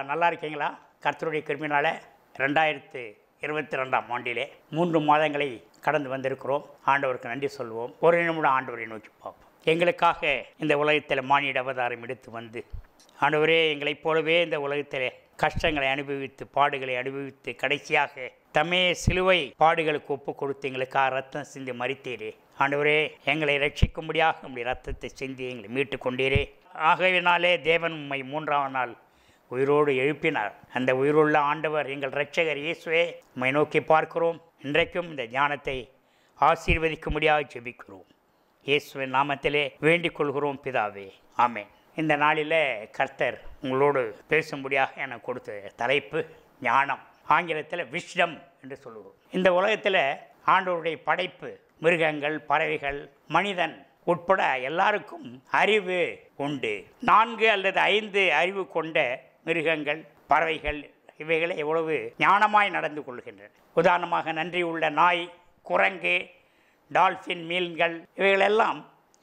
நல்லா இருக்கீங்களா கர்த்தருடைய கிருமினால ரெண்டாயிரத்து இருபத்தி ரெண்டாம் ஆண்டிலே மூன்று மாதங்களை கடந்து வந்திருக்கிறோம் ஆண்டவருக்கு நன்றி சொல்வோம் ஒரு நிமிடம் ஆண்டவரை நோக்கி பார்ப்போம் எங்களுக்காக இந்த உலகத்தில் மானிட அவதாரம் எடுத்து வந்து ஆண்டவரே எங்களைப் போலவே இந்த உலகத்தில் கஷ்டங்களை அனுபவித்து பாடுகளை அனுபவித்து கடைசியாக தமே சிலுவை பாடுகளுக்கு ஒப்பு கொடுத்து எங்களுக்காக ரத்தம் சிந்தி மறித்தீரே ஆண்டவரே எங்களை ரட்சிக்கும்படியாக உங்களுடைய ரத்தத்தை சிந்தி எங்களை மீட்டு கொண்டீரே ஆகவினாலே தேவன் உம்மை மூன்றாம் நாள் உயிரோடு எழுப்பினார் அந்த உயிருள்ள ஆண்டவர் எங்கள் இரட்சகர் இயேசுவே உம்மை நோக்கி பார்க்கிறோம் இன்றைக்கும் இந்த ஞானத்தை ஆசீர்வதிக்கும்படியாக ஜெபிக்கிறோம் இயேசுவின் நாமத்திலே வேண்டிக் கொள்கிறோம் பிதாவே ஆமென் இந்த நாளில் கர்த்தர் உங்களோடு பேசும்படியாக எனக்கு கொடுத்த தலைப்பு ஞானம் ஆங்கிலத்தில் விஷ்டம் என்று சொல்லுவோம் இந்த உலகத்தில் ஆண்டவருடைய படைப்பு மிருகங்கள் பறவைகள் மனிதன் உட்பட எல்லாருக்கும் அறிவு உண்டு நான்கு அல்லது ஐந்து அறிவு கொண்ட மிருகங்கள் பறவைகள் இவைகளை எவ்வளவு ஞானமாய் நடந்து கொள்கின்றன உதாரணமாக நன்றி உள்ள நாய் குரங்கு டால்ஃபின் மீன்கள் இவைகளெல்லாம்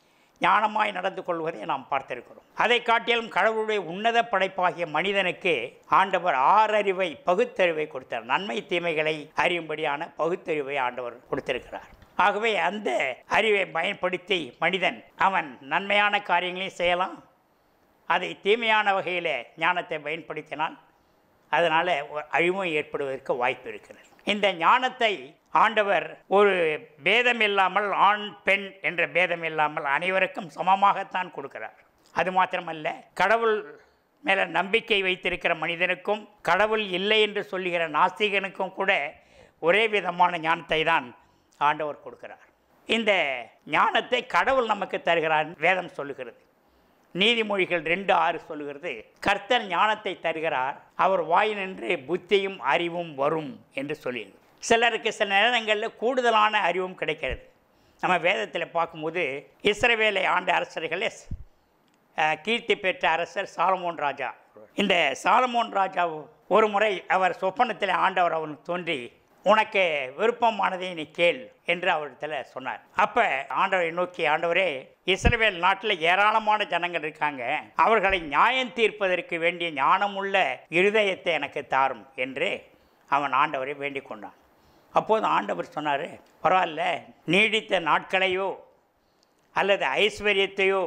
ஞானமாய் நடந்து கொள்வதை நாம் பார்த்திருக்கிறோம் அதை காட்டிலும் கடவுளுடைய உன்னத படைப்பாகிய மனிதனுக்கு ஆண்டவர் ஆறறிவை பகுத்தறிவை கொடுத்தார் நன்மை தீமைகளை அறியும்படியான பகுத்தறிவை ஆண்டவர் கொடுத்திருக்கிறார் ஆகவே அந்த அறிவை பயன்படுத்தி மனிதன் அவன் நன்மையான காரியங்களையும் செய்யலாம் அதை தீமையான வகையில் ஞானத்தை பயன்படுத்தினால் அதனால் ஒரு அழிவும் ஏற்படுவதற்கு வாய்ப்பு இருக்கிறது இந்த ஞானத்தை ஆண்டவர் ஒரு பேதம் இல்லாமல் ஆண் பெண் என்ற பேதம் இல்லாமல் அனைவருக்கும் சமமாகத்தான் கொடுக்கிறார் அது மாத்திரமல்ல கடவுள் மேலே நம்பிக்கை வைத்திருக்கிற மனிதனுக்கும் கடவுள் இல்லை என்று சொல்லுகிற நாஸ்திகனுக்கும் கூட ஒரே விதமான ஞானத்தை தான் ஆண்டவர் கொடுக்கிறார் இந்த ஞானத்தை கடவுள் நமக்கு தருகிறார் வேதம் சொல்லுகிறது நீதிமொழிகள் ரெண்டு ஆறு சொல்லுகிறது கர்த்தர் ஞானத்தை தருகிறார் அவர் வாய் நின்று புத்தியும் அறிவும் வரும் என்று சொல்லியது சிலருக்கு சில நேரங்களில் கூடுதலான அறிவும் கிடைக்கிறது நம்ம வேதத்தில் பார்க்கும்போது இஸ்ரவேலை ஆண்ட அரசர்களே அஹ், கீர்த்தி பெற்ற அரசர் சாலமோன் ராஜா இந்த சாலமோன் ராஜா ஒரு முறை அவர் சொப்பனத்தில் ஆண்டவர் அவனுக்கு தோன்றி உனக்கு விருப்பமானதை நீ கேள் என்று அவரிடத்தில் சொன்னார் அப்போ ஆண்டவரை நோக்கி ஆண்டவரே இஸ்ரவேல் நாட்டில் ஏராளமான ஜனங்கள் இருக்காங்க அவர்களை நியாயம் தீர்ப்பதற்கு வேண்டிய ஞானமுள்ள இருதயத்தை எனக்கு தாரும் என்று அவன் ஆண்டவரை வேண்டிக் கொண்டான் அப்போது ஆண்டவர் சொன்னார் பரவாயில்ல நீடித்த நாட்களையோ அல்லது ஐஸ்வர்யத்தையோ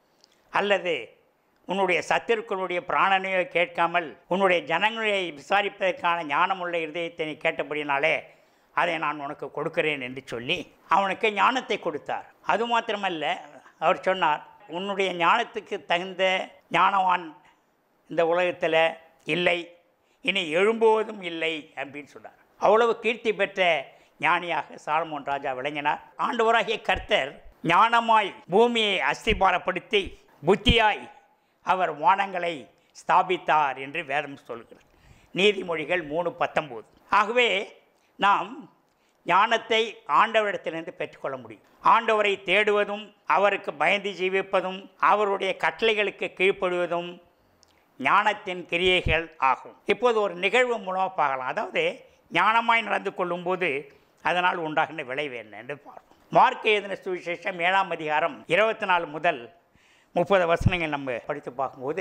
அல்லது உன்னுடைய சத்திருக்களுடைய பிராணனையோ கேட்காமல் உன்னுடைய ஜனங்களை விசாரிப்பதற்கான ஞானமுள்ள இருதயத்தை நீ கேட்டபடினாலே அதை நான் உனக்கு கொடுக்கிறேன் என்று சொல்லி அவனுக்கு ஞானத்தை கொடுத்தார் அது மாத்திரமல்ல அவர் சொன்னார் உன்னுடைய ஞானத்துக்கு தகுந்த ஞானவான் இந்த உலகத்தில் இல்லை இனி எழும்புவதும் இல்லை அப்படின்னு சொன்னார் அவ்வளவு கீர்த்தி பெற்ற ஞானியாக சாலமோன் ராஜா விளங்கினார் ஆண்டவராகிய கர்த்தர் ஞானமாய் பூமியை அஸ்திபாரப்படுத்தி புத்தியாய் அவர் வானங்களை ஸ்தாபித்தார் என்று வேதம் சொல்கிறது நீதிமொழிகள் மூணு பத்தொம்போது ஆகவே நாம் ஞானத்தை ஆண்டவரிடத்திலிருந்து பெற்றுக்கொள்ள முடியும் ஆண்டவரை தேடுவதும் அவருக்கு பயந்து ஜீவிப்பதும் அவருடைய கட்டளைகளுக்கு கீழ்ப்படுவதும் ஞானத்தின் கிரியைகள் ஆகும் இப்போது ஒரு நிகழ்வு மூலமாக பார்க்கலாம் அதாவது ஞானமாய் நடந்து கொள்ளும்போது அதனால் உண்டாகின்ற விளைவு என்ன என்று பார்ப்போம் மார்க் எழுதின சுவிசேஷம் ஏழாம் அதிகாரம் இருபத்தி நாலு முதல் முப்பது வசனங்கள் நம்ம படித்து பார்க்கும்போது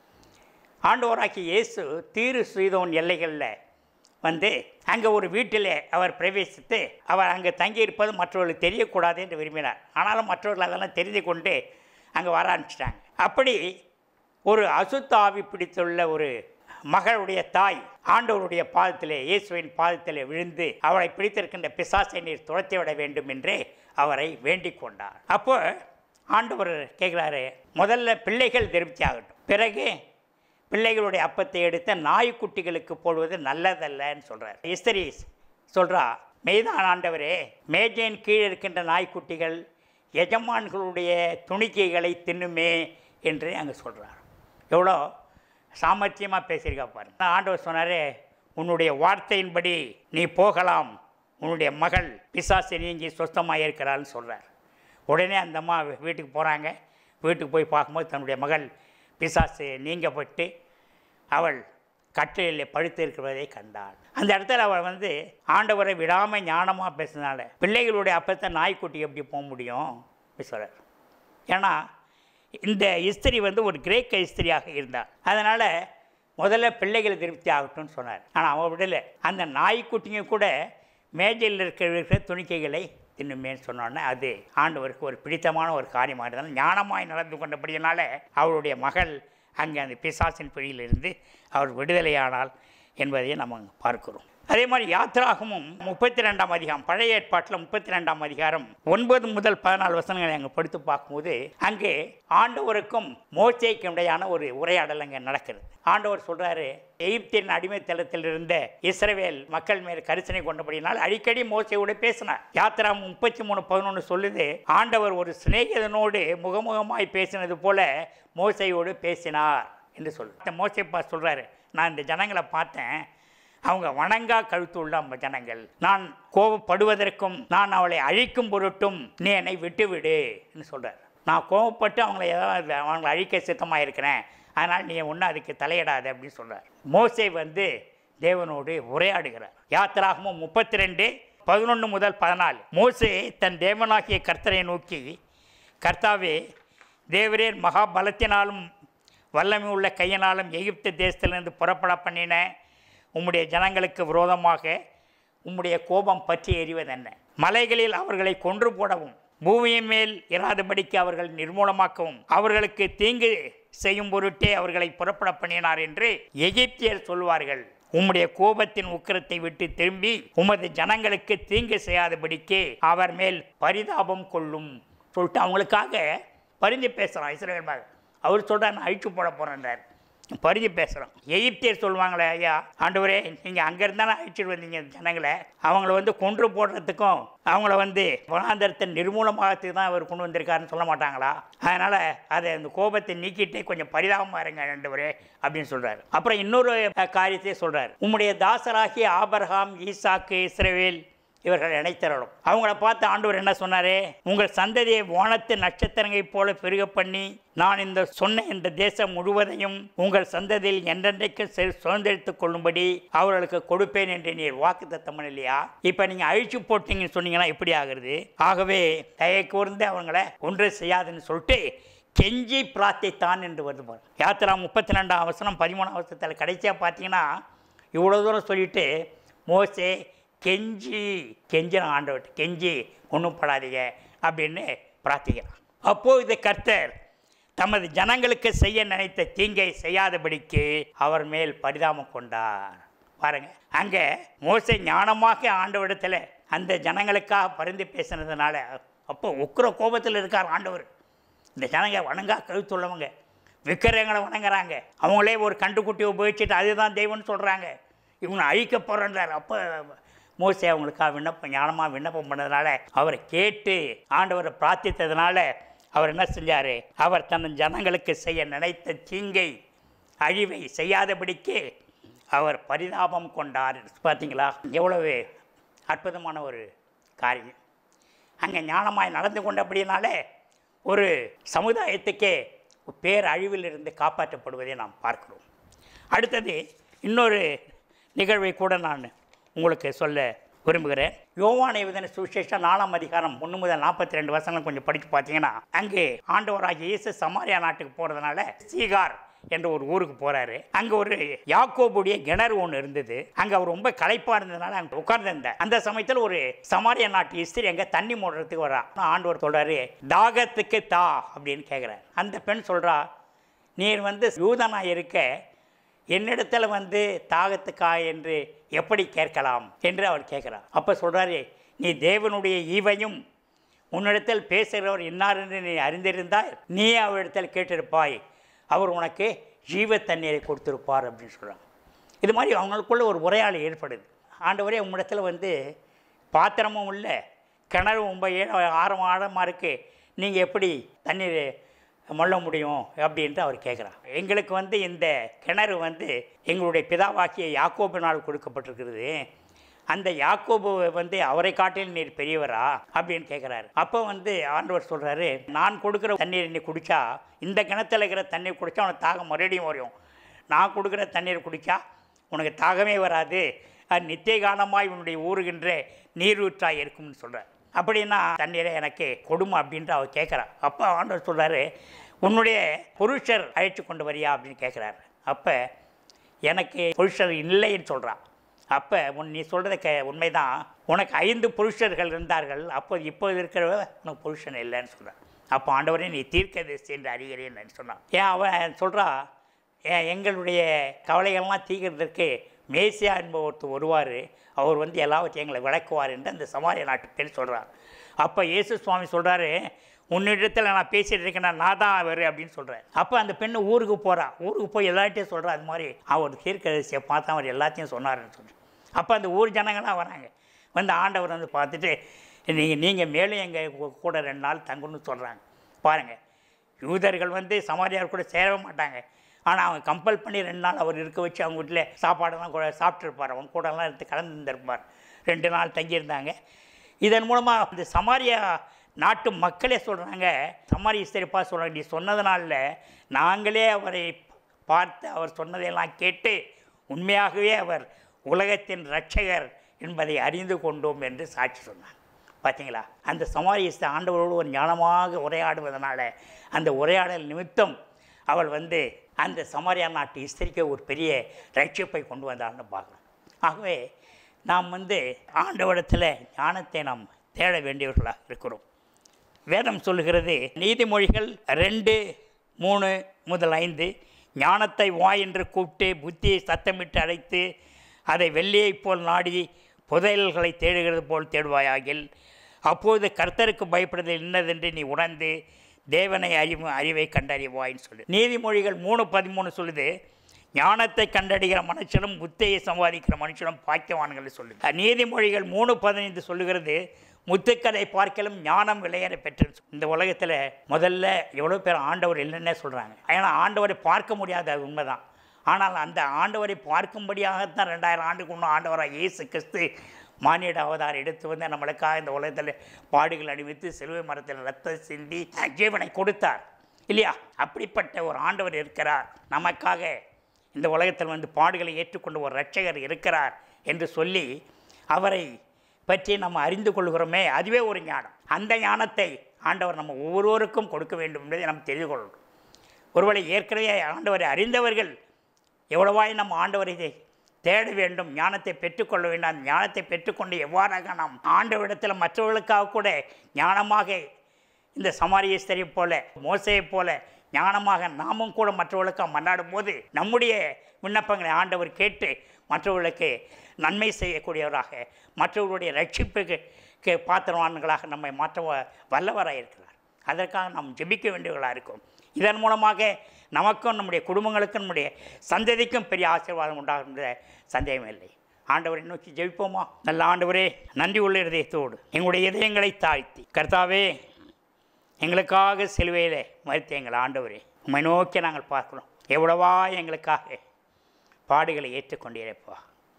ஆண்டவராகிய இயேசு தீரு சுயதோன் எல்லைகளில் வந்து அங்கே ஒரு வீட்டில் அவர் பிரவேசித்து அவர் அங்கே தங்கியிருப்பது மற்றவர்களுக்கு தெரியக்கூடாது என்று விரும்பினார் ஆனாலும் மற்றவர்கள் அதெல்லாம் தெரிந்து கொண்டு அங்கே வர ஆரம்பிச்சிட்டாங்க அப்படி ஒரு அசுத்த ஆவி பிடித்துள்ள ஒரு மகளுடைய தாய் ஆண்டவருடைய பாதத்திலே இயேசுவின் பாதத்திலே விழுந்து அவளை பிடித்திருக்கின்ற பிசாசை நீர் துரத்தி விட வேண்டும் என்று அவரை வேண்டிக் கொண்டார் அப்போ ஆண்டவர் கேட்குறாரு முதல்ல பிள்ளைகள் திருப்தி ஆகட்டும் பிறகு பிள்ளைகளுடைய அப்பத்தை எடுத்த நாய்க்குட்டிகளுக்கு போடுவது நல்லதல்லன்னு சொல்கிறார் இஸ்திரி சொல்கிறா மெய்தான் ஆண்டவரே மேஜையின் கீழ் இருக்கின்ற நாய்க்குட்டிகள் எஜமான்களுடைய துணிக்கைகளை தின்னுமே என்று அங்கே சொல்கிறார் எவ்வளோ சாமர்த்தியமாக பேசியிருக்கா பாருங்க ஆண்டவர் சொன்னாரே உன்னுடைய வார்த்தையின்படி நீ போகலாம் உன்னுடைய மகள் பிசாசு நீங்கி சொஸ்தமாக இருக்கிறாள்னு சொல்கிறார் உடனே அந்த அம்மா வீட்டுக்கு போகிறாங்க வீட்டுக்கு போய் பார்க்கும்போது தன்னுடைய மகள் பிசாசு நீங்கப்பட்டு அவள் கட்டிலில் படுத்து இருக்கிறதை கண்டாள் அந்த இடத்துல அவள் வந்து ஆண்டவரை விடாமல் ஞானமாக பேசினால பிள்ளைகளுடைய அப்பத்தை நாய்க்குட்டி எப்படி போக முடியும் சொல்கிறார் ஏன்னா இந்த இஸ்திரி வந்து ஒரு கிரேக்க இஸ்திரியாக இருந்தார் அதனால் முதல்ல பிள்ளைகள் திருப்தி ஆகட்டும்னு சொன்னார் ஆனால் அவன் விடலை அந்த நாய்க்குட்டிங்க கூட மேஜையில் இருக்கிற துணிக்கைகளை தின்னுமேன்னு சொன்னோன்னே அது ஆண்டவருக்கு ஒரு பிடித்தமான ஒரு காரியமாக இருந்தாலும் ஞானமாய் நடந்து கொண்டபடியினால அவருடைய மகள் அங்கே அந்த பிசாசின் பிடியிலிருந்து அவர் விடுதலையானாள் என்பதை நம்ம பார்க்கிறோம் அதே மாதிரி யாத்ராகமும் முப்பத்தி ரெண்டாம் அதிகாரம் பழைய ஏற்பாட்டில் முப்பத்தி ரெண்டாம் அதிகாரம் ஒன்பது முதல் பதினாலு வசனங்களை அங்கே படுத்து பார்க்கும்போது அங்கே ஆண்டவருக்கும் மோசைக்கும் இடையான ஒரு உரையாடல் அங்கே நடக்கிறது ஆண்டவர் சொல்றாரு எகிப்தின் அடிமைத்தளத்தில் இருந்த இஸ்ரவேல் மக்கள் மேல் கரிசனை கொண்டபடினால் அடிக்கடி மோசையோடு பேசினார் யாத்திரா முப்பத்தி மூணு பதினொன்று சொல்லுது ஆண்டவர் ஒரு சிநேகிதனோடு முகமுகமாய் பேசினது போல மோசையோடு பேசினார் என்று சொல்லு மோசை பா சொல்றாரு நான் இந்த ஜனங்களை பார்த்தேன் அவங்க வணங்கா கழுத்துள்ள அந்த ஜனங்கள் நான் கோபப்படுவதற்கும் நான் அவளை அழிக்கும் பொருட்டும் நீ என்னை விட்டுவிடு என்று சொல்கிறார் நான் கோபப்பட்டு அவங்கள ஏதாவது அவங்களை அழிக்க சித்தமாக இருக்கிறேன் அதனால் நீ ஒன்றும் அதுக்கு தலையிடாத அப்படின்னு சொல்கிறார் மோசே வந்து தேவனோடு உரையாடுகிறார் யாத்திராகமும் முப்பத்தி ரெண்டு பதினொன்று முதல் பதினாலு மோசே தன் தேவனாகிய கர்த்தரை நோக்கி கர்த்தாவே தேவரீர் மகா பலத்தினாலும் வல்லமை உள்ள கையினாலும் எகிப்து தேசத்திலிருந்து புறப்பட பண்ணின உம்முடைய ஜனங்களுக்கு விரோதமாக உம்முடைய கோபம் பற்றி எறிவதென்ன மலைகளில் அவர்களை கொன்று போடவும் பூமியின் மேல் இராதபடிக்கு அவர்கள் நிர்மூலமாக்கவும் அவர்களுக்கு தீங்கு செய்யும் பொருட்டே அவர்களை புறப்பட பண்ணினார் என்று எகிப்தியர் சொல்வார்கள் உம்முடைய கோபத்தின் உக்கிரத்தை விட்டு திரும்பி உமது ஜனங்களுக்கு தீங்கு செய்யாதபடிக்கு அவர் மேல் பரிதாபம் கொள்ளும் சொல்லிட்டு அவங்களுக்காக பரிந்து பேசுகிறான் இஸ்ரேல் மகன் அவர் சொல்கிறார் நான் அழிச்சு போட போகிறேன்றார் பரிதி பேசுகிறோம் எகிப்தியர் சொல்லுவாங்களே ஐயா ஆண்டவரே நீங்கள் அங்கேருந்து தானே அழிச்சிட்டு வந்தீங்க ஜனங்களை அவங்கள வந்து கொன்று போடுறதுக்கும் அவங்கள வந்து வனாந்தரத்தை நிர்மூலமாகத்துக்கு தான் அவர் கொண்டு வந்திருக்காருன்னு சொல்ல மாட்டாங்களா அதனால் அதை அந்த கோபத்தை நீக்கிட்டே கொஞ்சம் பரிதாபமாக இருங்க ஆண்டவரே அப்படின்னு சொல்கிறார் அப்புறம் இன்னொரு அஹ், காரியத்தை சொல்கிறார் உம்முடைய தாசராகிய ஆபர்காம் ஈசாக்கு இஸ்ரவேல் இவர்கள் இணைத்தரணும் அவங்கள பார்த்து ஆண்டவர் என்ன சொன்னாரே உங்கள் சந்ததியை வானத்து நட்சத்திரங்கை போல பெருக பண்ணி நான் இந்த சொன்ன இந்த தேசம் முழுவதையும் உங்கள் சந்ததியில் என்றென்றைக்கு செ- சுதந்திரித்துக் கொள்ளும்படி அவர்களுக்கு கொடுப்பேன் என்று நீர் வாக்கு தத்தம் இல்லையா இப்போ நீங்கள் அழிச்சு போட்டீங்கன்னு சொன்னீங்கன்னா எப்படி ஆகுறது ஆகவே தயை கூர்ந்து அவங்கள ஒன்று செய்யாதுன்னு சொல்லிட்டு கெஞ்சி பிரார்த்தித்தான் என்று வருது பாரு. யாத்திரா முப்பத்தி ரெண்டாம் அவசரம் பதிமூணாம் அவசரத்தில் கடைசியாக பார்த்தீங்கன்னா இவ்வளோ தூரம் சொல்லிட்டு மோசே கெஞ்சி கெஞ்சின ஆண்டவர்கிட்ட கெஞ்சி ஒன்றும் படாதீங்க அப்படின்னு பிரார்த்திக்கிறான் அப்போது இது கர்த்தர் தமது ஜனங்களுக்கு செய்ய நினைத்த தீங்கை செய்யாதபடிக்கு அவர் மேல் பரிதாபம் கொண்டார் பாருங்க அங்கே மோசே ஞானமாக ஆண்டவரிடத்தில் அந்த ஜனங்களுக்காக பரிந்து பேசினதுனால அப்போ உக்கிர கோபத்தில் இருக்கார் ஆண்டவர் இந்த ஜனங்க வணங்கா கழுத்துள்ளவங்க விக்கிரகங்களை வணங்குறாங்க அவங்களே ஒரு கண்டுக்குட்டியை உபயோகிச்சுட்டு அதுதான் தெய்வம்னு சொல்கிறாங்க இவங்க அழிக்க போகிறன்றார் அப்போ மோசே அவங்களுக்காக விண்ணப்பம் ஞானமாக விண்ணப்பம் பண்ணதுனால அவரை கேட்டு ஆண்டவரை பிரார்த்தித்ததுனால அவர் என்ன செஞ்சார் அவர் தன் ஜனங்களுக்கு செய்ய நினைத்த தீங்கை அழிவை செய்யாதபடிக்கு அவர் பரிதாபம் கொண்டார் பார்த்தீங்களா எவ்வளவு அற்புதமான ஒரு காரியம் அங்கே ஞானமாய் நடந்து கொண்டபடினாலே ஒரு சமுதாயத்துக்கே பேரழிவிலிருந்து காப்பாற்றப்படுவதை நாம் பார்க்கிறோம் அடுத்தது இன்னொரு நிகழ்வை கூட நான் உங்களுக்கு சொல்ல விரும்புகிறேன் யோவானை விதன சுவிசேஷம் நாலாம் அதிகாரம் ஒன்று முதல் நாற்பத்தி ரெண்டு வருஷங்கள் கொஞ்சம் படித்து பார்த்தீங்கன்னா அங்கே ஆண்டவராகிய இயேசு சமாரியா நாட்டுக்கு போகிறதுனால சீகார் என்ற ஒரு ஊருக்கு போறாரு அங்க ஒரு யாக்கோபுடைய கிணறு ஒன்று இருந்தது அங்க அவர் ரொம்ப களைப்பா இருந்ததுனால அங்க உட்கார்ந்திருந்தார் அந்த சமயத்தில் ஒரு சமாரிய நாட்டு இஸ்திரி அங்க தண்ணி மூடுறதுக்கு வரா ஆண்டவர் சொல்றாரு தாகத்துக்கு தா அப்படின்னு கேட்குறாரு அந்த பெண் சொல்றா நீர் வந்து யூதனா இருக்க என்னிடத்துல வந்து தாகத்துக்கா என்று எப்படி கேட்கலாம் என்று அவர் கேட்கிறார் அப்போ சொல்றாரு நீ தேவனுடைய ஈவையும் உன்னிடத்தில் பேசுகிறவர் இன்னார் என்று நீ அறிந்திருந்தால் நீ அவரிடத்தில் கேட்டிருப்பாய் அவர் உனக்கு ஜீவ தண்ணீரை கொடுத்திருப்பார் அப்படின்னு சொல்கிறாங்க இது மாதிரி அவங்களுக்குள்ள ஒரு உரையாடல் ஏற்படுது ஆண்டவரே உம்மிடத்தில் வந்து பாத்திரமும் இல்லை கிணறு ரொம்ப ஏ- ஆழம் ஆழமாக இருக்குது நீங்கள் எப்படி தண்ணீர் மொள்ள முடியும் அப்படின்ட்டு அவர் கேட்குறார் எங்களுக்கு வந்து இந்த கிணறு வந்து எங்களுடைய பிதாவாக்கிய யாக்கோபினால் கொடுக்கப்பட்டிருக்கிறது அந்த யாக்கோபு வந்து அவரை காட்டில் நீர் பெரியவரா அப்படின்னு கேட்குறாரு அப்போ வந்து ஆண்டவர் சொல்கிறாரு நான் கொடுக்குற தண்ணீர் நீ குடித்தா இந்த கிணத்துல இருக்கிற தண்ணீர் குடித்தா உனக்கு தாகம் மறுபடியும் வரும் நான் கொடுக்குற தண்ணீர் குடித்தா உனக்கு தாகமே வராது அது நித்திய காலமாய் உன்னுடைய ஊறுகின்ற நீரூற்றாய் இருக்கும்னு சொல்கிறார் அப்படின்னா தண்ணீரை எனக்கு கொடுமை அப்படின்ட்டு அவர் கேட்குறா அப்போ ஆண்டவர் சொல்கிறாரு உன்னுடைய புருஷர் அழைச்சி கொண்டு வரியா அப்படின்னு கேட்குறாரு அப்போ எனக்கு புருஷர் இல்லைன்னு சொல்கிறான் அப்போ உன் நீ சொல்கிறது க உண்மைதான் உனக்கு ஐந்து புருஷர்கள் இருந்தார்கள் அப்போது இப்போது இருக்கிறவ உனக்கு புருஷன் இல்லைன்னு சொல்கிறான் அப்போ ஆண்டவரே நீ தீர்க்கதரிசி என்று அறிகிறேன்னு சொன்னான் ஏன் அவன் சொல்கிறா ஏன் எங்களுடைய கவலைகள்லாம் தீர்க்கிறதுக்கு மேசியா என்பவர் ஒருத்தர் வருவார் அவர் வந்து எல்லாவற்றையும் எங்களை விளக்குவார் என்று அந்த சமாரிய நாட்டு பெண் சொல்கிறார் அப்போ இயேசு சுவாமி சொல்கிறாரு உன்னிடத்தில் நான் பேசிகிட்டு இருக்கேன் நான் தான் அவர் அப்படின்னு சொல்கிறேன் அப்போ அந்த பெண்ணு ஊருக்கு போகிறா ஊருக்கு போய் எல்லார்ட்டையும் சொல்கிறா அது மாதிரி அவர் தீர்க்கதரிசியை பார்த்தா அவர் எல்லாத்தையும் சொன்னாருன்னு சொல்லி அப்போ அந்த ஊர் ஜனங்களாம் வராங்க வந்து ஆண்டவர் வந்து பார்த்துட்டு நீங்கள் நீங்கள் மேலும் எங்கள் கூட ரெண்டு நாள் தங்கணும்னு சொல்கிறாங்க பாருங்கள் யூதர்கள் வந்து சமாரியார் கூட சேரவே மாட்டாங்க ஆனால் அவங்க கம்பல் பண்ணி ரெண்டு நாள் அவர் இருக்க வச்சு அவங்க வீட்டில் சாப்பாடெல்லாம் கூட சாப்பிட்ருப்பார் அவங்க கூடலாம் எடுத்து கலந்து இருந்திருப்பார் ரெண்டு நாள் தங்கியிருந்தாங்க இதன் மூலமாக இந்த சமாரியா நாட்டு மக்களே சொல்கிறாங்க சமாரி இஸ்தரிப்பா சொல்கிறாங்க நீ சொன்னதுனால நாங்களே அவரை பார்த்து அவர் சொன்னதையெல்லாம் கேட்டு உண்மையாகவே அவர் உலகத்தின் இரட்சகர் என்பதை அறிந்து கொண்டோம் என்று சாட்சி சொன்னார் பார்த்தீங்களா அந்த சமாரியஸ்த ஆண்டவரோடு ஒரு ஞானமாக உரையாடுவதனால அந்த உரையாடல் நிமித்தம் அவள் வந்து அந்த சமாரியா நாட்டு இஸ்திரிக்க ஒரு பெரிய ரட்சிப்பை கொண்டு வந்தாள்னு பார்க்கணும் ஆகவே நாம் வந்து ஆண்டவரிடத்தில் ஞானத்தை நாம் தேட வேண்டியவர்களாக இருக்கிறோம் வேதம் சொல்லுகிறது நீதிமொழிகள் ரெண்டு மூணு முதல் ஐந்து ஞானத்தை வா என்று கூப்பிட்டு புத்தியை சத்தமிட்டு அழைத்து அதை வெள்ளியைப் போல் நாடி புதையல்களை தேடுகிறது போல் தேடுவாயாகில் அப்போது கர்த்தருக்கு பயப்படுதல் என்னதென்று நீ உணர்ந்து தேவனை அறிவு அறிவை கண்டறிவாயின்னு சொல்லு நீதிமொழிகள் மூணு பதிமூணு சொல்லுது ஞானத்தை கண்டறிகிற மனுஷனும் புத்தையை சம்பாதிக்கிற மனுஷனும் பாக்கியவான்கள் சொல்லுது நீதிமொழிகள் மூணு பதினைந்து சொல்லுகிறது முத்துக்களை பார்க்கலும் ஞானம் விளையாட பெற்று இந்த உலகத்தில் முதல்ல எவ்வளோ பேர் ஆண்டவர் இல்லைன்னே சொல்கிறாங்க ஏன்னா ஆண்டவரை பார்க்க முடியாது அது உண்மைதான் ஆனால் அந்த ஆண்டவரை பார்க்கும்படியாகத்தான் ரெண்டாயிரம் ஆண்டுக்கு முன்னும் ஆண்டவராக இயேசு கிறிஸ்து மானிட அவதாரம் எடுத்து வந்து நம்மளுக்காக இந்த உலகத்தில் பாடுகள் அணிவித்து சிலுவை மரத்தில் ரத்தம் சிந்தி ஜீவனை கொடுத்தார் இல்லையா அப்படிப்பட்ட ஒரு ஆண்டவர் இருக்கிறார் நமக்காக இந்த உலகத்தில் வந்து பாடுகளை ஏற்றுக்கொண்டு ஒரு இரட்சகர் இருக்கிறார் என்று சொல்லி அவரை பற்றி நம்ம அறிந்து கொள்கிறோமே அதுவே ஒரு ஞானம் அந்த ஞானத்தை ஆண்டவர் நம்ம ஒவ்வொருவருக்கும் கொடுக்க வேண்டும் என்பதை நம்ம தெரிந்து கொள்ளணும் ஒருவேளை ஏற்கனவே ஆண்டவரை அறிந்தவர்கள் எவ்வளவாய் நம்ம ஆண்டவரை தேட வேண்டும் ஞானத்தை பெற்றுக்கொள்ள வேண்டும் அந்த ஞானத்தை பெற்றுக்கொண்டு எவ்வாறாக நாம் ஆண்டவரிடத்தில் மற்றவர்களுக்காக கூட ஞானமாக இந்த சமாரியஸ்தரை போல மோசையைப் போல ஞானமாக நாமும் கூட மற்றவர்களுக்காக மன்னாடும் போது நம்முடைய விண்ணப்பங்களை ஆண்டவர் கேட்டு மற்றவர்களுக்கு நன்மை செய்யக்கூடியவராக மற்றவர்களுடைய ரட்சிப்புக்கு பாத்திரவான்களாக நம்மை மாற்ற வல்லவராக இருக்கிறார் அதற்காக நாம் ஜெபிக்க வேண்டியவர்களாக இருக்கும் இதன் மூலமாக நமக்கும் நம்முடைய குடும்பங்களுக்கும் நம்முடைய சந்ததிக்கும் பெரிய ஆசீர்வாதம் உண்டாகின்ற சந்தேகம் இல்லை ஆண்டவரை நோக்கி ஜெபிப்போமா நல்ல ஆண்டவரே நன்றி உள்ள இதயத்தோடு எங்களுடைய இதயங்களை தாழ்த்தி கர்த்தாவே எங்களுக்காக சிலுவையில் மறுத்த எங்கள் ஆண்டவரே உம்மை நோக்கி நாங்கள் பார்க்கிறோம் எவ்வளவா எங்களுக்காக பாடுகளை ஏற்றுக்கொண்டீரப்பா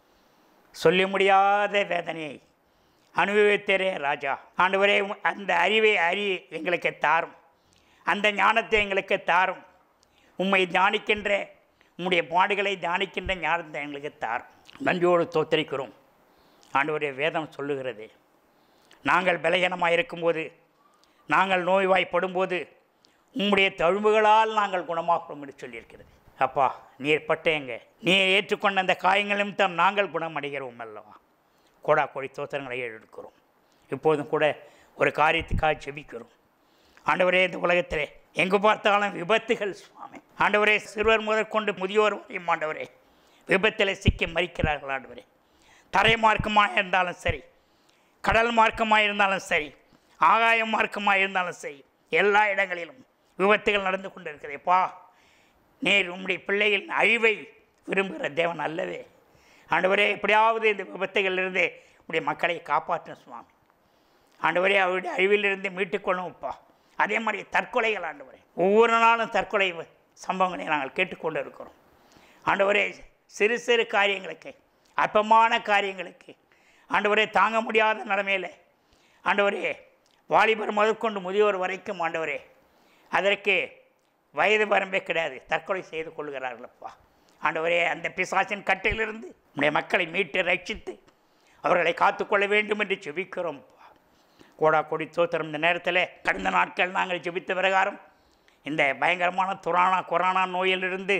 சொல்ல முடியாத வேதனையை அனுபவித்தரே ராஜா ஆண்டவரே அந்த அறிவை அறி எங்களுக்கு தாரும் அந்த ஞானத்தை எங்களுக்கு தாரும் உம்மை தியானிக்கின்ற உம்முடைய பாடுகளை தியானிக்கின்ற ஞானத்தை எங்களுக்கு தாரும் நன்றியோடு தோத்தரிக்கிறோம் ஆண்டவரே வேதம் சொல்லுகிறது நாங்கள் பலகீனமாக இருக்கும்போது நாங்கள் நோய்வாய்ப்படும்போது உம்முடைய தழும்புகளால் நாங்கள் குணமாகிறோம் என்று சொல்லியிருக்கிறது அப்பா நீர் பட்டேங்க நீர் ஏற்றுக்கொண்ட அந்த காயங்களும் தான் நாங்கள் குணமடைகிறோம் அல்லவா கோடா கோடி தோத்திரங்களை எடுக்கிறோம் இப்போதும் கூட ஒரு காரியத்துக்காக ஜெபிக்கிறோம் ஆண்டவரே இந்த உலகத்திலே எங்கு பார்த்தாலும் விபத்துகள் சுவாமி ஆண்டவரே சிறுவர் முதற்கொண்டு முதியோர் வரையும் ஆண்டவரே விபத்தில் சிக்கி மறிக்கிறார்கள் ஆண்டவரே தரை மார்க்கமாக இருந்தாலும் சரி கடல் மார்க்கமாக இருந்தாலும் சரி ஆகாய மார்க்கமாக இருந்தாலும் சரி எல்லா இடங்களிலும் விபத்துகள் நடந்து கொண்டு இருக்கிறேப்பா நீர் உம்முடைய பிள்ளைகளின் அழிவை விரும்புகிற தேவன் அல்லவே ஆண்டவரே எப்படியாவது இந்த விபத்துகளிலிருந்து உடைய மக்களை காப்பாற்றும் சுவாமி ஆண்டவரே அவருடைய அழிவிலிருந்து மீட்டுக்கொள்ளும்ப்பா அதே மாதிரி தற்கொலைகள் ஆண்டவரே ஒவ்வொரு நாளும் தற்கொலை சம்பவங்களை நாங்கள் கேட்டுக்கொண்டு இருக்கிறோம் ஆண்டவரே சிறு சிறு காரியங்களுக்கு அற்பமான காரியங்களுக்கு ஆண்டவரே தாங்க முடியாத நிலைமையில் ஆண்டவரே வாலிபர் முதற்கொண்டு முதியோர் வரைக்கும் ஆண்டவரே அதற்கு வயது வரம்பே கிடையாது தற்கொலை செய்து கொள்கிறார்களப்பா ஆண்டவரே அந்த பிசாசின் கட்டையிலிருந்து நம்முடைய மக்களை மீட்டு ரட்சித்து அவர்களை காத்துக்கொள்ள வேண்டும் என்று செபிக்கிறோம்ப்பா கோடா கொடி தோத்திரம் இந்த நேரத்தில் கடந்த நாட்கள் நாங்கள் ஜெபித்த பிரகாரம் இந்த பயங்கரமான துரானா கொரோனா நோயிலிருந்து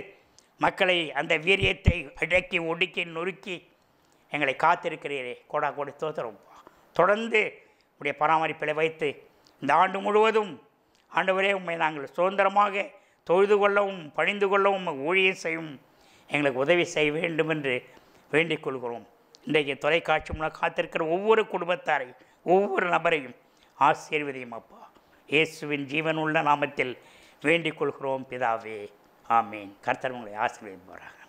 மக்களை அந்த வீரியத்தை அடக்கி ஒடுக்கி நொறுக்கி எங்களை காத்திருக்கிறீரே கோடா கோடி தோத்திரம் தொடர்ந்து உடைய பராமரிப்பில் வைத்து இந்த ஆண்டு முழுவதும் ஆண்டவரே உண்மை நாங்கள் சுதந்திரமாக தொழுது கொள்ளவும் பணிந்து கொள்ளவும் ஊழியம் செய்யும் எங்களுக்கு உதவி செய்ய வேண்டும் என்று வேண்டிக் கொள்கிறோம் இன்றைக்கு தொலைக்காட்சி மூலம் காத்திருக்கிற ஒவ்வொரு குடும்பத்தாரை ஒவ்வொரு நபரையும் ஆசீர்வதியும் அப்பா இயேசுவின் ஜீவனுள்ள நாமத்தில் வேண்டிக் கொள்கிறோம் பிதாவே ஆமீன் கர்த்தர் உங்களை ஆசீர்வதிப்பாராக